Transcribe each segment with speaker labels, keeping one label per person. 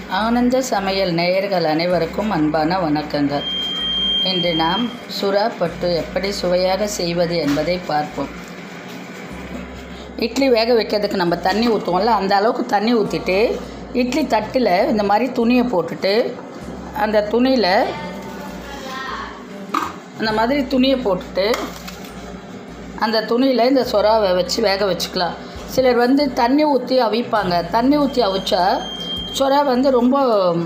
Speaker 1: ஆனந்த சமையல் நேயர்கள் அனைவருக்கும் அன்பான வணக்கங்கள் இன்று நாம் சுறா பட்டு எப்படி சுவையாக செய்வது என்பதை பார்ப்போம் இட்லி வேக வைக்கிறதுக்கு நம்ம தண்ணி ஊற்றுவோம்ல அந்த அளவுக்கு தண்ணி ஊற்றிட்டு இட்லி தட்டில் இந்த மாதிரி துணியை போட்டுட்டு அந்த துணியில் அந்த மாதிரி துணியை போட்டுட்டு அந்த துணியில் இந்த சொராவை வச்சு வேக வச்சுக்கலாம் சிலர் வந்து தண்ணி ஊற்றி அவிப்பாங்க தண்ணி ஊற்றி அவிச்சா சொரா வந்து ரொம்ப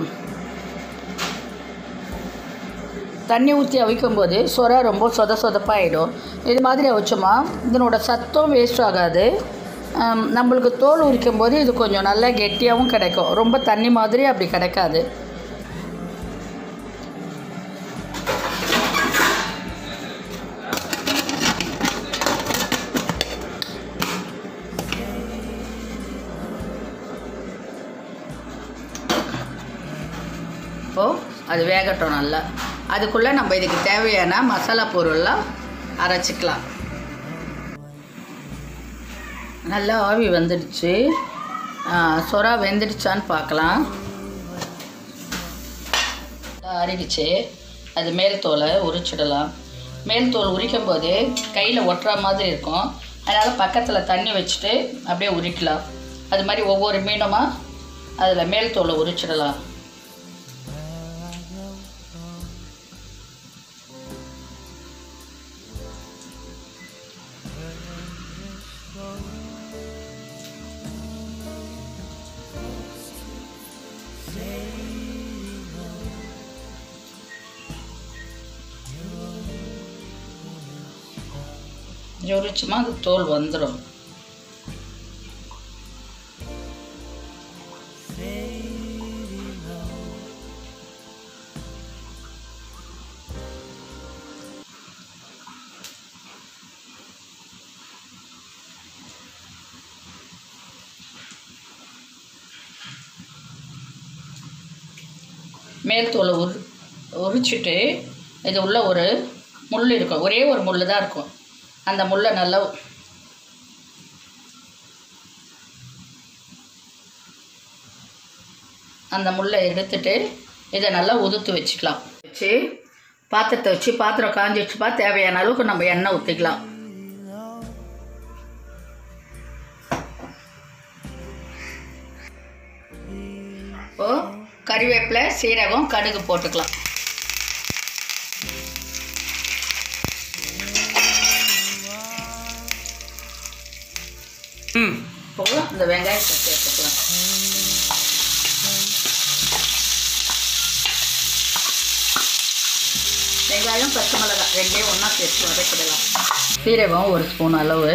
Speaker 1: தண்ணி ஊற்றி அவிக்கும்போது சொரா ரொம்ப சொத சொதப்பாயிடும் இது மாதிரி அவிச்சோமா இதனோட சத்தம் வேஸ்ட் ஆகாது ஆம், நம்மளுக்கு தோல் உரிக்கும் போது இது கொஞ்சம் நல்லா கெட்டியாகவும் கிடைக்கும் ரொம்ப தண்ணி மாதிரி அப்படி கிடைக்காது இப்போது அது வேகட்டும் நல்லா அதுக்குள்ளே நம்ம இதுக்கு தேவையான மசாலா பொருள்லாம் அரைச்சிக்கலாம் நல்லா ஆவி வந்துடுச்சு ஆ, சொரா வெந்துடுச்சான்னு பார்க்கலாம் அரிடிச்சு அது மேல் தோலை உரிச்சிடலாம் மேல் தோல் உரிக்கும் போது கையில் ஒட்டுற மாதிரி இருக்கும் அதனால் பக்கத்தில் தண்ணி வச்சுட்டு அப்படியே உரிக்கலாம் அது மாதிரி ஒவ்வொரு மீனுமா அதில் மேல் தோலை உரிச்சிடலாம் ஜொரிச்சுமா அது தோல் வந்துடும் மேல் தோலை உரி உரிச்சிட்டு இது உள்ள ஒரு முள் இருக்கும் ஒரே ஒரு முள் தான் இருக்கும் அந்த முள்ளை நல்லா அந்த முள்ளை எடுத்துட்டு இதை நல்லா உதுத்து வச்சுக்கலாம் வச்சு பாத்திரத்தை வச்சு பாத்திரம் காஞ்சி வச்சுப்பா தேவையான அளவுக்கு நம்ம எண்ணெய் ஊற்றிக்கலாம் இப்போ கறிவேப்பிலை சீரகம் கடுகு போட்டுக்கலாம்
Speaker 2: ம்
Speaker 1: இப்போ இந்த வெங்காயத்தை சேர்த்துக்கலாம் வெங்காயம் பச்சை மிளகாய் ரெண்டையும் ஒன்றா சேர்த்து வதக்கிடலாம் சீரகம் ஒரு ஸ்பூன் அளவு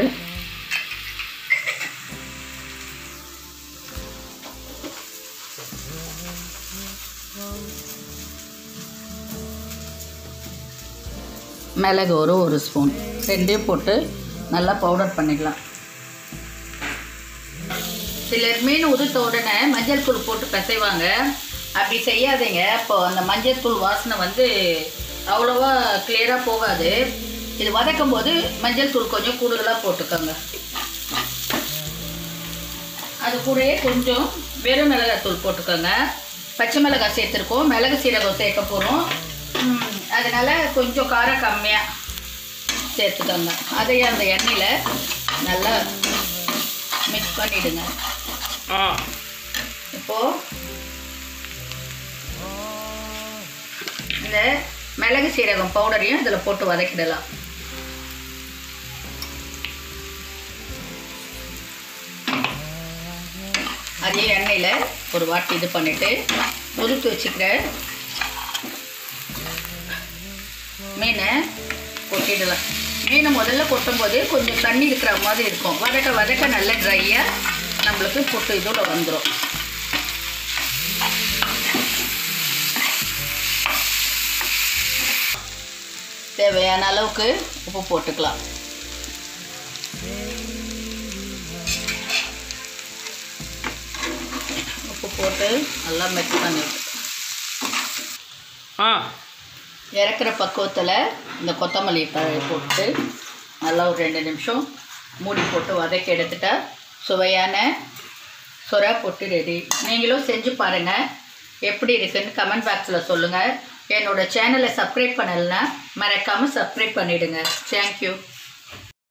Speaker 1: மிளகு ஒரு ஒரு ஸ்பூன் ரெண்டையும் போட்டு நல்லா பவுடர் பண்ணிக்கலாம் சிலர் மீன் உதுத்த உடனே மஞ்சள் தூள் போட்டு பிசைவாங்க அப்படி செய்யாதீங்க இப்போ அந்த மஞ்சள் தூள் வாசனை வந்து அவ்வளோவா கிளியராக போகாது இது வதக்கும் போது மஞ்சள் தூள் கொஞ்சம் கூடுதலாக போட்டுக்கோங்க அது கூடயே கொஞ்சம் வெறும் மிளகாய் தூள் போட்டுக்கோங்க பச்சை மிளகாய் சேர்த்துருக்கோம் மிளகு சீரகம் சேர்க்க போகிறோம் அதனால் கொஞ்சம் காரம் கம்மியாக சேர்த்துக்கோங்க அதையும் அந்த எண்ணெயில் நல்லா மிக்ஸ் பண்ணிவிடுங்க
Speaker 2: ஆ
Speaker 1: இப்போது இந்த மிளகு சீரகம் பவுடரையும் இதில் போட்டு வதக்கிடலாம் அதே எண்ணெயில் ஒரு வாட்டி இது பண்ணிவிட்டு உதுத்து வச்சுக்கிற மீனை கொட்டிடலாம் மீனை முதல்ல கொட்டும்போது கொஞ்சம் தண்ணி இருக்கிற மாதிரி இருக்கும் வதக்க வதக்க நல்ல ட்ரையாக நம்மளுக்கு புட்டு இதோட வந்துடும் தேவையான அளவுக்கு உப்பு போட்டுக்கலாம் உப்பு போட்டு நல்லா மிக்ஸ் பண்ணிட்டு
Speaker 2: ஆ
Speaker 1: இறக்குற பக்குவத்தில் இந்த கொத்தமல்லி தழை போட்டு நல்லா ஒரு ரெண்டு நிமிஷம் மூடி போட்டு வதக்கி எடுத்துட்டா சுவையான சொரா பொட்டு ரெடி நீங்களும் செஞ்சு பாருங்கள் எப்படி இருக்குன்னு கமெண்ட் பாக்ஸில் சொல்லுங்கள் என்னோட சேனலை சப்ஸ்கிரைப் பண்ணலைன்னா மறக்காமல் சப்ஸ்கிரைப் பண்ணிவிடுங்க தேங்க்யூ